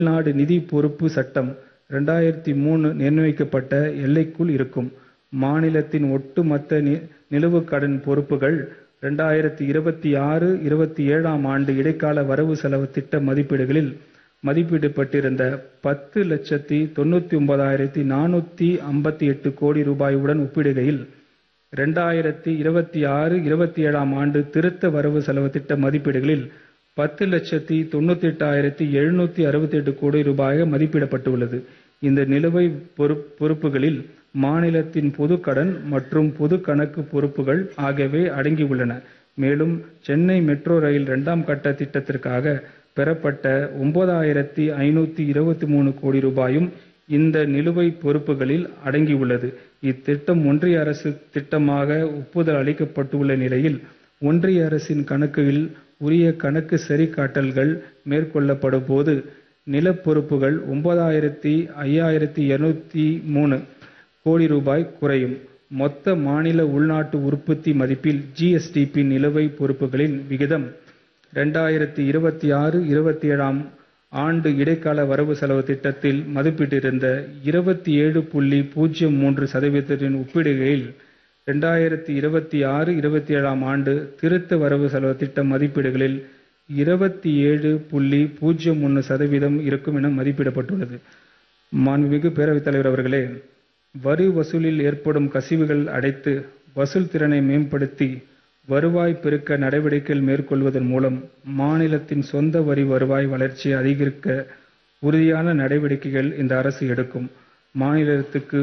தமிழ்நாடு நிதி பொறுப்பு சட்டம் இரண்டாயிரத்து மூன்று நிர்ணயிக்கப்பட்ட எல்லைக்குள் இருக்கும். மாநிலத்தின் ஒட்டுமொத்த நிலுவைக் கடன் பொறுப்புகள் இரண்டாயிரத்து இருபத்தாறு இருபத்தேழாம் ஆண்டு இடைக்கால வரவு செலவுத் திட்ட மதிப்பீடுகளில் மதிப்பிடப்பட்டிருந்த பத்து லட்சத்து தொண்ணூத்தொன்பதாயிரத்து நானூற்று ஐம்பத்தெட்டு கோடி ரூபாயுடன் ஒப்பிடுகையில், இரண்டாயிரத்து இருபத்தாறு இருபத்தேழாம் ஆண்டு திருத்த வரவு செலவுத் திட்ட மதிப்பீடுகளில் பத்து லட்சத்து தொண்ணூற்றெட்டாயிரத்து எழுநூற்று அறுபத்தெட்டு கோடி ரூபாயாக மதிப்பிடப்பட்டுள்ளது. இந்த நிலுவைப் பொறுப்புகளில் மாநிலத்தின் பொதுக் கடன் மற்றும் பொதுக் கணக்கு பொறுப்புகள் ஆகியவை அடங்கியுள்ளன. மேலும், சென்னை மெட்ரோ ரயில் இரண்டாம் கட்ட திட்டத்திற்காக பெறப்பட்ட ஒன்பதாயிரத்து ஐநூற்று இருபத்துமூன்று கோடி ரூபாயும் இந்த நிலுவைப் பொறுப்புகளில் அடங்கியுள்ளது. இத்திட்டம் ஒன்றிய அரசு திட்டமாக ஒப்புதல் அளிக்கப்பட்டுள்ள நிலையில், ஒன்றிய அரசின் கணக்குகளில் உரிய கணக்கு சரிகாட்டல்கள் மேற்கொள்ளப்படும்போது, நிலுவைப் பொறுப்புகள் ஒன்பதாயிரத்து ஐயாயிரத்து இருநூற்று மூன்று கோடி ரூபாய் குறையும். மொத்த மாநில உள்நாட்டு உற்பத்தி மதிப்பில் ஜி.எஸ்.டி.பி. நிலுவைப் பொறுப்புகளின் விகிதம் இரண்டாயிரத்து இருபத்தாறு இருபத்தேழாம் ஆண்டு இடைக்கால வரவு செலவுத் திட்டத்தில் மதிப்பிட்டிருந்த இருபத்தேழு புள்ளி பூஜ்ஜியம் மூன்று சதவீதத்துடன் ஒப்பிடுகையில், இரண்டாயிரத்து இருபத்தாறு இருபத்தேழாம் ஆண்டு திருத்த வரவு செலவுத் திட்ட மதிப்பீடுகளில் இருபத்தேழு புள்ளி பூஜ்ஜியம் ஒன்று சதவீதம் இருக்கும் என மதிப்பிடப்பட்டுள்ளது. மாண்புமிகு பேரவைத் தலைவர் அவர்களே, வரி வசூலில் ஏற்படும் கசிவுகளை அடைத்து, வசூல் திறனை மேம்படுத்தி, வருவாய் பெருக்க நடவடிக்கைகள் மேற்கொள்வதன் மூலம் மாநிலத்தின் சொந்த வரி வருவாய் வளர்ச்சியை அதிகரிக்க உறுதியான நடவடிக்கைகளை இந்த அரசு எடுக்கும். மாநிலத்துக்கு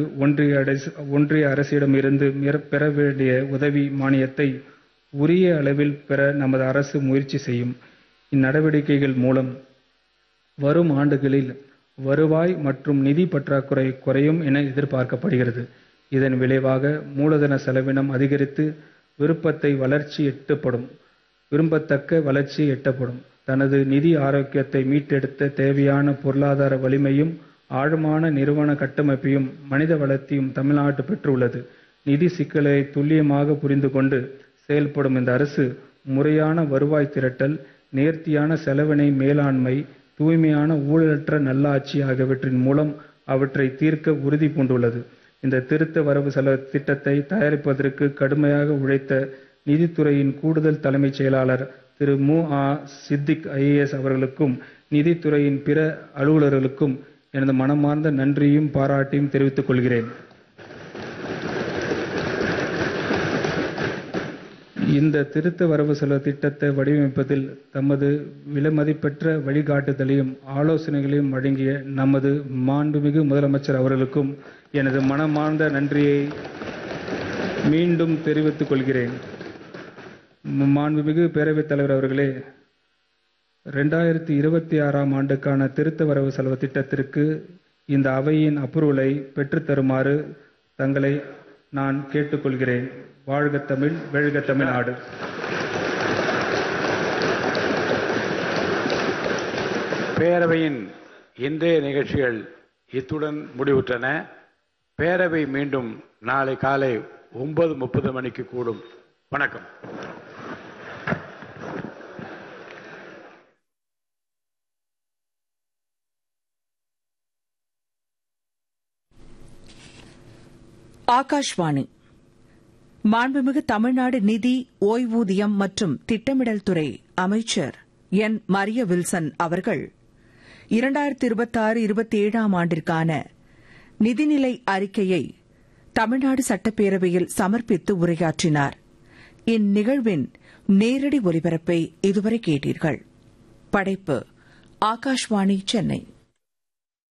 ஒன்றிய அரசிடமிருந்து பெற வேண்டிய உதவி மானியத்தை உரிய அளவில் பெற நமது அரசு முயற்சி செய்யும். இந்நடவடிக்கைகள் மூலம் வரும் ஆண்டுகளில் வருவாய் மற்றும் நிதி பற்றாக்குறை குறையும் என எதிர்பார்க்கப்படுகிறது. இதன் விளைவாக மூலதன செலவினம் அதிகரித்து விரும்பத்தக்க வளர்ச்சி எட்டப்படும். தனது நிதி ஆரோக்கியத்தை மீட்டெடுக்க தேவையான பொருளாதார வலிமையையும், ஆழமான நிறுவன கட்டமைப்பையும், மனித வளத்தையும் தமிழ்நாடு பெற்றுள்ளது. நிதி சிக்கல்களை துல்லியமாக புரிந்து கொண்டு செயல்படும் இந்த அரசு, முறையான வருவாய் திரட்டல், நேர்த்தியான செலவின மேலாண்மை, தூய்மையான ஊழலற்ற நல்லாட்சி ஆகியவற்றின் மூலம் அவற்றை தீர்க்க உறுதி பூண்டுள்ளது. இந்த திருத்த வரவு செலவுத் திட்டத்தை தயாரிப்பதற்கு கடுமையாக உழைத்த நிதித்துறையின் கூடுதல் தலைமைச் செயலாளர் திரு. மு. ஆ. சித்திக் ஐ. ஏ. எஸ். அவர்களுக்கும், நிதித்துறையின் பிற அலுவலர்களுக்கும் எனது மனமார்ந்த நன்றியையும், பாராட்டையும் தெரிவித்துக் கொள்கிறேன். இந்த திருத்த வரவு செலவுத் திட்டத்தை வடிவமைப்பதில் தமது விலைமதிப்பற்ற வழிகாட்டுதலையும், ஆலோசனைகளையும் வழங்கிய நமது மாண்புமிகு முதலமைச்சர் அவர்களுக்கும் எனது மனமார்ந்த நன்றியை மீண்டும் தெரிவித்துக் கொள்கிறேன். மாண்புமிகு பேரவைத் தலைவர் அவர்களே, இரண்டாயிரத்து இருபத்தாறாம் ஆண்டுக்கான திருத்த வரவு செலவுத் திட்டத்திற்கு இந்த அவையின் அப்ரூவலை பெற்றுத் தருமாறு தங்களை நான் கேட்டுக் கொள்கிறேன். வாழ்க தமிழ்! வெல்க தமிழ்நாடு! பேரவையின் இன்றைய நிகழ்ச்சிகள் இத்துடன் முடிவுற்றன. பேரவை மீண்டும் நாளை காலை ஒன்பது முப்பது மணிக்கு கூடும். வணக்கம். ஆகாஷ்வாணி மாண்புமிகு தமிழ்நாடு நிதி ஓய்வூதியம் மற்றும் திட்டமிடல் துறை அமைச்சர் என் மரிய வில்சன் அவர்கள் இரண்டாயிரத்து இருபத்தாறு இருபத்தேழாம் ஆண்டிற்கான நிதிநிலை அறிக்கையை தமிழ்நாடு சட்டப்பேரவையில் சமர்ப்பித்து உரையாற்றினார். இந்நிகழ்வின் நேரடி ஒலிபரப்பை இதுவரை கேட்டீர்கள். படைப்பு ஆகாஷ்வாணி சென்னை